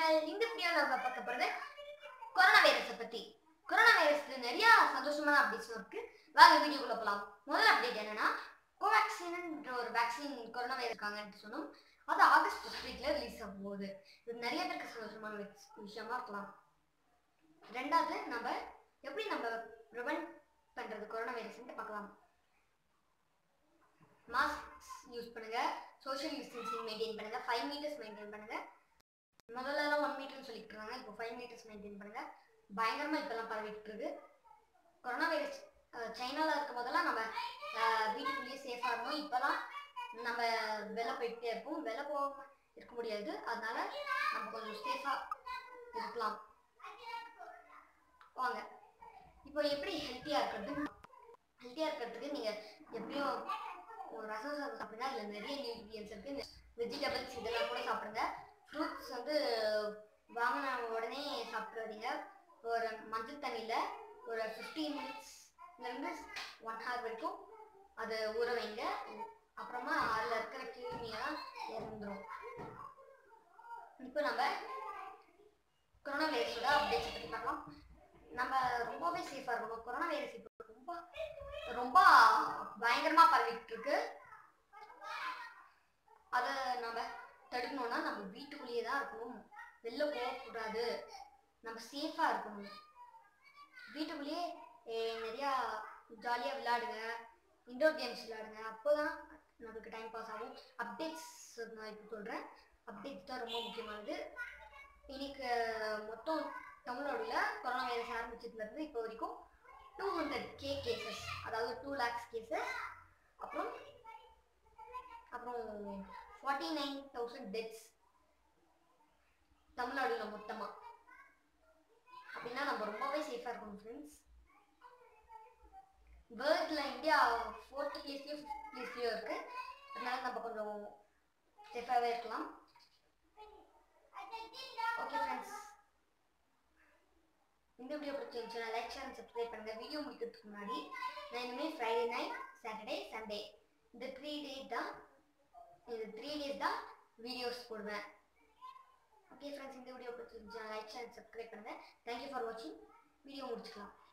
channel இந்த வீடியோவில் நம்ம பார்க்க போகிறது கொரோனா வைரஸை பற்றி கொரோனா வைரஸ்க்கு நிறைய சந்தோஷமான அப்டேட்ஸ் இருக்கு வாங்க வீடியோக்குள்ள போகலாம் முதல் அப்டேட் என்னன்னா கோவேக்சின்ன்ற ஒரு வேக்சின் கொரோனா வைரஸ் இருக்காங்கன்னு சொன்னோம் அது ஆகஸ்ட் ஃபர்ஸ்ட் வீக்ல ரிலீஸ் ஆக போகுது இது நிறைய பேருக்கு சந்தோஷமான விஷ- விஷயமா இருக்கலாம் ரெண்டாவது நம்ம எப்படி நம்ம ப்ரிவென்ட் பண்றது கொரோனா வைரஸ்ன்ட்டு பார்க்கலாம் மாஸ்க் யூஸ் பண்ணுங்க சோஷியல் டிஸ்டன்சிங் மெயின்டைன் பண்ணுங்க ஃபைவ் மீட்டர்ஸ் மெயின்டைன் பண்ணுங்க முதல்ல எல்லாம் ஒன் மீட்டர்னு சொல்லிட்டு இருந்தாங்க இப்போ ஃபைவ் மீட்டர்ஸ் மெயின்டைன் பண்ணுங்க பயங்கரமா இப்பெல்லாம் பரவிட்டு இருக்கு கொரோனா வைரஸ் சைனால இருக்கும் போதெல்லாம் நம்ம அஹ், வீட்டுக்குள்ளேயே சேஃபா இருந்தோம் இப்பெல்லாம் நம்ம வெளில போயிட்டே இருப்போம் வெளில போகாம இருக்க முடியாது அதனால நம்ம கொஞ்சம் சேஃபா இருக்கலாம் வாங்க இப்போ எப்படி ஹெல்த்தியா இருக்கிறது ஹெல்த்தியா இருக்கிறதுக்கு நீங்க எப்படியும் ஒரு ரசம் சாதம் சாப்பிடுங்க அதுல நிறைய நியூட்ரியன்ஸ் இருக்கு வெஜிடபிள்ஸ் இதெல்லாம் கூட சாப்பிடுங்க ஃப்ரூட்ஸ் வந்து வாங்கின உடனே சாப்பிடாதீங்க ஒரு மஞ்சள் தண்ணியில ஒரு ஃபிஃப்டீன் மினிட்ஸ்லேருந்து ஒன் ஹவர் வரைக்கும் அதை ஊற வைங்க அப்புறமா அதில் இருக்கிற கிருமியெல்லாம் இறந்துடும் இப்போ நம்ம கொரோனா வைரஸோட அப்டேட்ஸ் பற்றி பார்க்கலாம் நம்ம ரொம்பவே சேஃபாக இருக்கணும் கொரோனா வைரஸ் இப்போ ரொம்ப ரொம்ப பயங்கரமாக பரவிட்டு இருக்கு அதை நம்ம தடுக்கணும்னா நம்ம வீட்டுக்குள்ளேயே தான் இருக்கணும் வெளில போகக்கூடாது நம்ம சேஃபாக இருக்கணும் வீட்டுக்குள்ளேயே eh, நிறையா ஜாலியாக விளையாடுங்க இன்டோர் கேம்ஸ் விளையாடுங்க அப்போ தான் நமக்கு டைம் பாஸ் ஆகும் அப்டேட்ஸ் நான் இப்போ சொல்கிறேன் அப்டேட்ஸ் தான் ரொம்ப முக்கியமானது இன்னைக்கு மொத்தம் தமிழ்நாடுல கொரோனா வைரஸ் ஆரம்பிச்சதுலேருந்து இப்போ வரைக்கும் டூ ஹண்ட்ரட் கே கேசஸ் அதாவது டூ லேக்ஸ் கேசஸ் அப்புறம் அப்புறம் ஃபார்ட்டி நைன் தௌசண்ட் டெத்ஸ் தமிழ்நாடுல மொத்தமா அப்படின்னா நம்ம ரொம்பவே சேஃபா இருக்கணும் ஃப்ரெண்ட்ஸ் வேர்ல்ட்ல இந்தியா ஃபோர்த் பிளேஸ்லயும் ஃபிஃப்த் பிளேஸ்லயும் இருக்கு அதனால நம்ம கொஞ்சம் சேஃபாகவே இருக்கலாம் ஓகே ஃப்ரெண்ட்ஸ் இந்த வீடியோ பிடிச்சிருந்துச்சுன்னா லைக் ஷேர் சப்ஸ்கிரைப் பண்ணுங்க வீடியோ முடிக்கிறதுக்கு முன்னாடி நான் இனிமேல் ஃப்ரைடே நைட் சாட்டர்டே சண்டே இந்த த்ரீ டேஸ் தான் இந்த த்ரீ டேஸ் தான் வீடியோஸ் போடுவேன் ஓகே ஃப்ரெண்ட்ஸ் இந்த வீடியோ பிடிச்சிருந்துச்சுன்னா லைக் ஷேர் சப்ஸ்கிரைப் பண்ணுங்க தேங்க்யூ ஃபார் வாட்சிங் வீடியோ முடிச்சுக்கலாம்